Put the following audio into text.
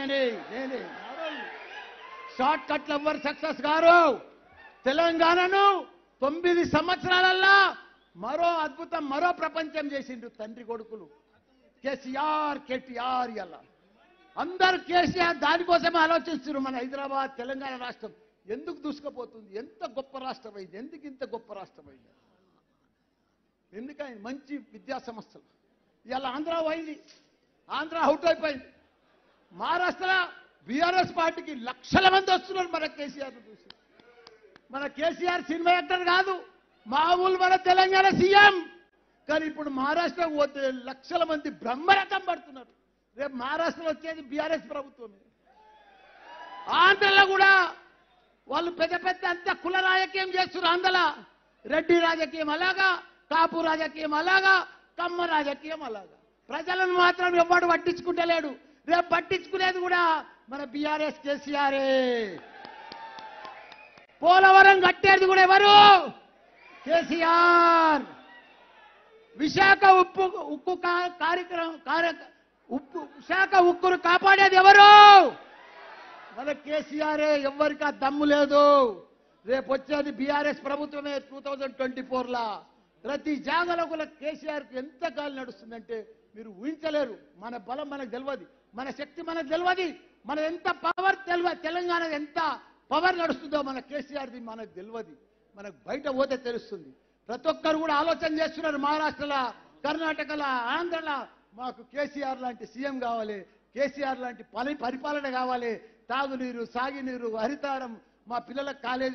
నేనే నేనే షార్ట్ కట్లు ఎవ్వరు సక్సెస్ గారు తెలంగాణను తొమ్మిది సంవత్సరాలల్లా మరో అద్భుతం మరో ప్రపంచం చేసిండు తండ్రి కొడుకులు కేసీఆర్ కేటీఆర్ ఇలా అందరు కేసీఆర్ దానికోసమే ఆలోచిస్తున్నారు మన హైదరాబాద్ తెలంగాణ రాష్ట్రం ఎందుకు దూసుకుపోతుంది ఎంత గొప్ప రాష్ట్రం అయింది ఎందుకు ఇంత గొప్ప రాష్ట్రం అయింది ఎందుకని మంచి విద్యా సంస్థలు ఇవాళ ఆంధ్ర పోయింది ఆంధ్ర అవుట్ అయిపోయింది మహారాష్ట్ర బీఆర్ఎస్ పార్టీకి లక్షల మంది వస్తున్నారు మన కేసీఆర్ చూసి మన కేసీఆర్ సినిమా యాక్టర్ కాదు మామూలు మన తెలంగాణ సీఎం కానీ ఇప్పుడు మహారాష్ట్ర పోతే లక్షల మంది బ్రహ్మరథం పడుతున్నారు రేపు మహారాష్ట్రలో వచ్చేది బీఆర్ఎస్ ప్రభుత్వమే ఆంధ్రలో కూడా వాళ్ళు పెద్ద పెద్ద అంత కుల రాజకీయం చేస్తున్నారు ఆంధ్రలో రెడ్డి రాజకీయం అలాగా కాపు రాజకీయం అలాగా కమ్మ రాజకీయం అలాగా ప్రజలను మాత్రం ఎవ్వడు పట్టించుకుంటలేడు రేపు పట్టించుకునేది కూడా మన బీఆర్ఎస్ కేసీఆరే పోలవరం కట్టేది కూడా ఎవరు కేసీఆర్ విశాఖ ఉప్పు ఉక్కు కా- కార్యక్రమం కార్య ఉప్పు విశాఖ ఉక్కును కాపాడేది ఎవరు మన కేసీఆర్ ఎవ్వరికి ఆ దమ్ము లేదు రేపు వచ్చేది బీఆర్ఎస్ ప్రభుత్వమే టూ థౌజండ్ ట్వంటీ లా ప్రతి జాగలో కూడా కేసీఆర్ కి ఎంత గాలి నడుస్తుందంటే మీరు ఊహించలేరు మన బలం మనకు తెలియదు మన శక్తి మనకు తెలియదు మన ఎంత పవర్ తెలియదు తెలంగాణ ఎంత పవర్ నడుస్తుందో మన కేసీఆర్ది మనకు తెలియదు మనకు బయట పోతే తెలుస్తుంది ప్రతి ఒక్కరు కూడా ఆలోచన చేస్తున్నారు మహారాష్ట్రలో కర్ణాటకలో ఆంధ్రలో మాకు కేసీఆర్ లాంటి సీఎం కావాలి కేసీఆర్ లాంటి పని పరిపాలన కావాలి తాగునీరు సాగునీరు హరితారం మా పిల్లలకు కాలేజీ